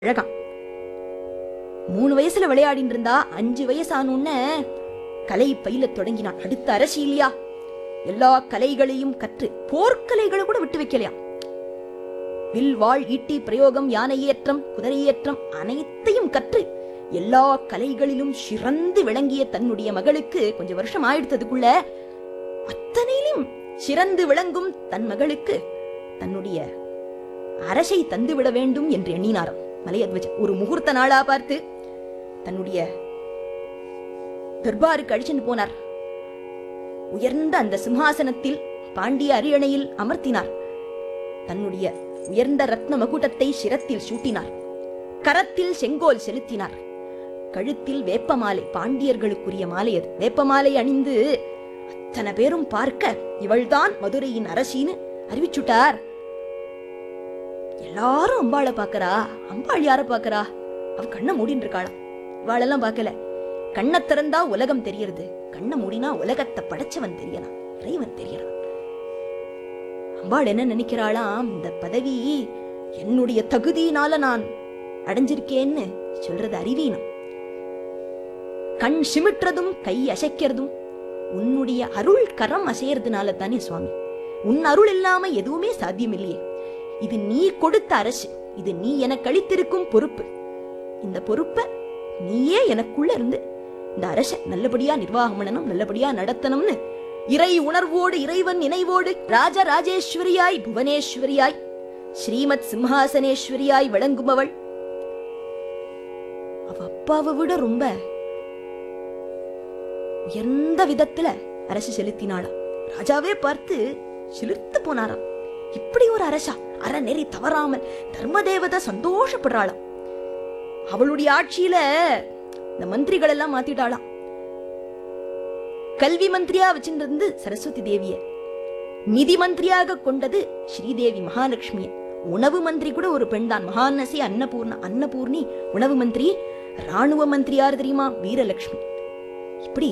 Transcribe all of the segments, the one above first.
அழகாம் மூணு வயசுல விளையாடிட்டு இருந்தா அஞ்சு வயசானோன்ன கலை பயிலத் தொடங்கினான் அடுத்த அரசி இல்லையா எல்லா கலைகளையும் கற்று போர்க்கலைகளை கூட விட்டு வைக்கலையாம் வில் வாழ் ஈட்டி பிரயோகம் யானையேற்றம் குதிரையேற்றம் அனைத்தையும் கற்று எல்லா கலைகளிலும் சிறந்து விளங்கிய தன்னுடைய மகளுக்கு கொஞ்சம் வருஷம் ஆயிடுத்ததுக்குள்ள அத்தனையிலும் சிறந்து விளங்கும் தன் மகளுக்கு தன்னுடைய அரசை தந்துவிட வேண்டும் என்று எண்ணினாராம் மலையத்வஜன் ஒரு முகூர்த்த நாளா பார்த்து தன்னுடைய தர்பாருக்கு அழிச்சுட்டு போனார் உயர்ந்த அந்த சிம்ஹாசனத்தில் பாண்டிய அரியணையில் அமர்த்தினார் தன்னுடைய உயர்ந்த ரத்ன மகுடத்தை சிரத்தில் சூட்டினார் கரத்தில் செங்கோல் செலுத்தினார் கழுத்தில் வேப்பமாலை பாண்டியர்களுக்குரிய மாலை அது வேப்பமாலை அணிந்து அத்தனை பேரும் பார்க்க இவள்தான் மதுரையின் அரசின்னு அறிவிச்சுட்டார் எல்லாரும் அம்பாளை பாக்கறா அம்பாள் யார பாக்கறா அவ கண்ணை மூடின்னு இருக்காளாம் இவாளெல்லாம் பார்க்கல கண்ணை திறந்தா உலகம் தெரியறது கண்ணை மூடினா உலகத்தை படைச்சவன் தெரியலாம் இறைவன் தெரியறான் அம்பாள் என்ன நினைக்கிறாளாம் இந்த பதவி என்னுடைய தகுதியினால நான் அடைஞ்சிருக்கேன்னு சொல்றது அறிவீனம் கண் சிமிட்டுறதும் கை அசைக்கிறதும் உன்னுடைய அருள் கரம் அசையறதுனால தானே சுவாமி உன் அருள் இல்லாம எதுவுமே சாத்தியம் இல்லையே இது நீ கொடுத்த அரசு இது நீ எனக்கு அளித்திருக்கும் பொறுப்பு இந்த பொறுப்பை நீயே எனக்குள்ள இருந்து இந்த அரச நல்லபடியா நிர்வாகம் பண்ணணும் நல்லபடியா நடத்தணும்னு இறை உணர்வோடு இறைவன் நினைவோடு ராஜராஜேஸ்வரியாய் புவனேஸ்வரியாய் ஸ்ரீமத் சிம்ஹாசனேஸ்வரியாய் விளங்குபவள் அவ அப்பாவை விட ரொம்ப உயர்ந்த விதத்துல அரசு செலுத்தினாளாம் ராஜாவே பார்த்து சிலிர்த்து போனாராம் இப்படி ஒரு அரசா அறநெறி தவறாமல் தர்மதேவதை சந்தோஷப்படுறாளாம் அவளுடைய ஆட்சியில இந்த மந்திரிகள் எல்லாம் மாத்திட்டாளாம் கல்வி மந்திரியா வச்சிருந்து சரஸ்வதி தேவிய நிதி மந்திரியாக கொண்டது ஸ்ரீதேவி மகாலட்சுமிய உணவு மந்திரி கூட ஒரு பெண் தான் மகாநசி அன்னபூர்ணா அன்னபூர்ணி உணவு மந்திரி ராணுவ மந்திரி யார் தெரியுமா வீரலட்சுமி இப்படி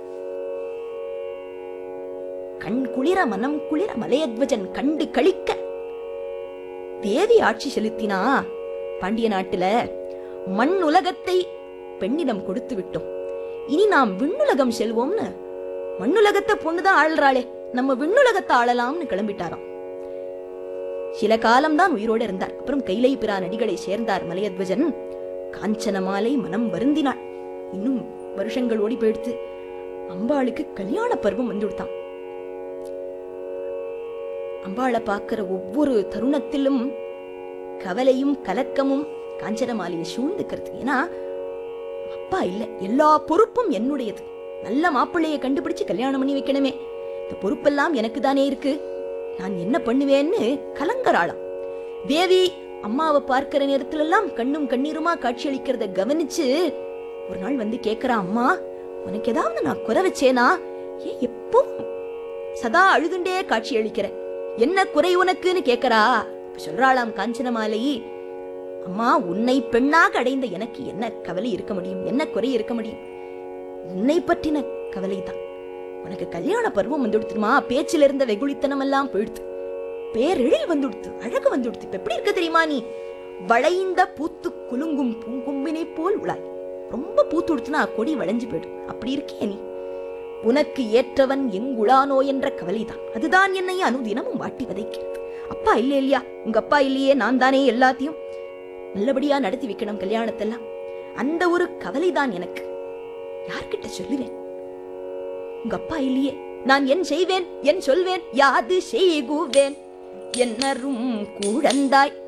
கண் குளிர மனம் குளிர மலையத்வஜன் கண்டு கழிக்க தேவி ஆட்சி செலுத்தினா பாண்டிய நாட்டுல மண் உலகத்தை பெண்ணிடம் கொடுத்து விட்டோம் இனி நாம் விண்ணுலகம் செல்வோம்னு மண்ணுலகத்தை பொண்ணுதான் ஆள்றாளே நம்ம விண்ணுலகத்தை ஆளலாம்னு கிளம்பிட்டாராம் சில காலம்தான் உயிரோடு இருந்தார் அப்புறம் கைலை பிரான் அடிகளை சேர்ந்தார் மலையத்வஜன் காஞ்சன மாலை மனம் வருந்தினாள் இன்னும் வருஷங்கள் ஓடி போயிடுத்து அம்பாளுக்கு கல்யாண பருவம் வந்து விடுத்தான் அம்பாளை பார்க்கிற ஒவ்வொரு தருணத்திலும் கவலையும் கலக்கமும் காஞ்சனமாலையை சூழ்ந்துக்கிறது ஏன்னா அப்பா இல்ல எல்லா பொறுப்பும் என்னுடையது நல்ல மாப்பிள்ளைய கண்டுபிடிச்சு கல்யாணம் பண்ணி வைக்கணுமே இந்த பொறுப்பெல்லாம் எனக்கு தானே இருக்கு நான் என்ன பண்ணுவேன்னு கலங்கராளாம் தேவி அம்மாவை பார்க்கிற நேரத்துல எல்லாம் கண்ணும் கண்ணீருமா காட்சியளிக்கிறத கவனிச்சு ஒரு நாள் வந்து கேக்குறா அம்மா உனக்கு ஏதாவது நான் குறை வச்சேனா ஏன் எப்பவும் சதா அழுதுண்டே காட்சி அளிக்கிற என்ன குறை உனக்குன்னு கேக்குறா அப்ப சொல்றாளாம் காஞ்சனமாலை அம்மா உன்னை பெண்ணாக அடைந்த எனக்கு என்ன கவலை இருக்க முடியும் என்ன குறை இருக்க முடியும் உன்னை பற்றின கவலைதான் உனக்கு கல்யாண பருவம் வந்து கொடுத்துருமா பேச்சில் இருந்த வெகுளித்தனம் எல்லாம் போயிடுத்து பேரெழில் வந்து கொடுத்து அழகு வந்து கொடுத்து இப்ப எப்படி இருக்க தெரியுமா நீ வளைந்த பூத்து குலுங்கும் பூங்கும்பினை போல் உளாய் ரொம்ப பூத்து கொடுத்துனா கொடி வளைஞ்சு போயிடும் அப்படி இருக்கே நீ உனக்கு ஏற்றவன் எங்குளானோ என்ற கவலைதான் அதுதான் என்னை அனுதினமும் வாட்டி வதைக்கிறது அப்பா இல்ல இல்லையா உங்க அப்பா இல்லையே நான் தானே எல்லாத்தையும் நல்லபடியா நடத்தி வைக்கணும் கல்யாணத்தெல்லாம் அந்த ஒரு கவலைதான் எனக்கு யார்கிட்ட சொல்லுவேன் உங்க அப்பா இல்லையே நான் என் செய்வேன் என் சொல்வேன் யாது செய்குவேன் என்னரும் கூழந்தாய்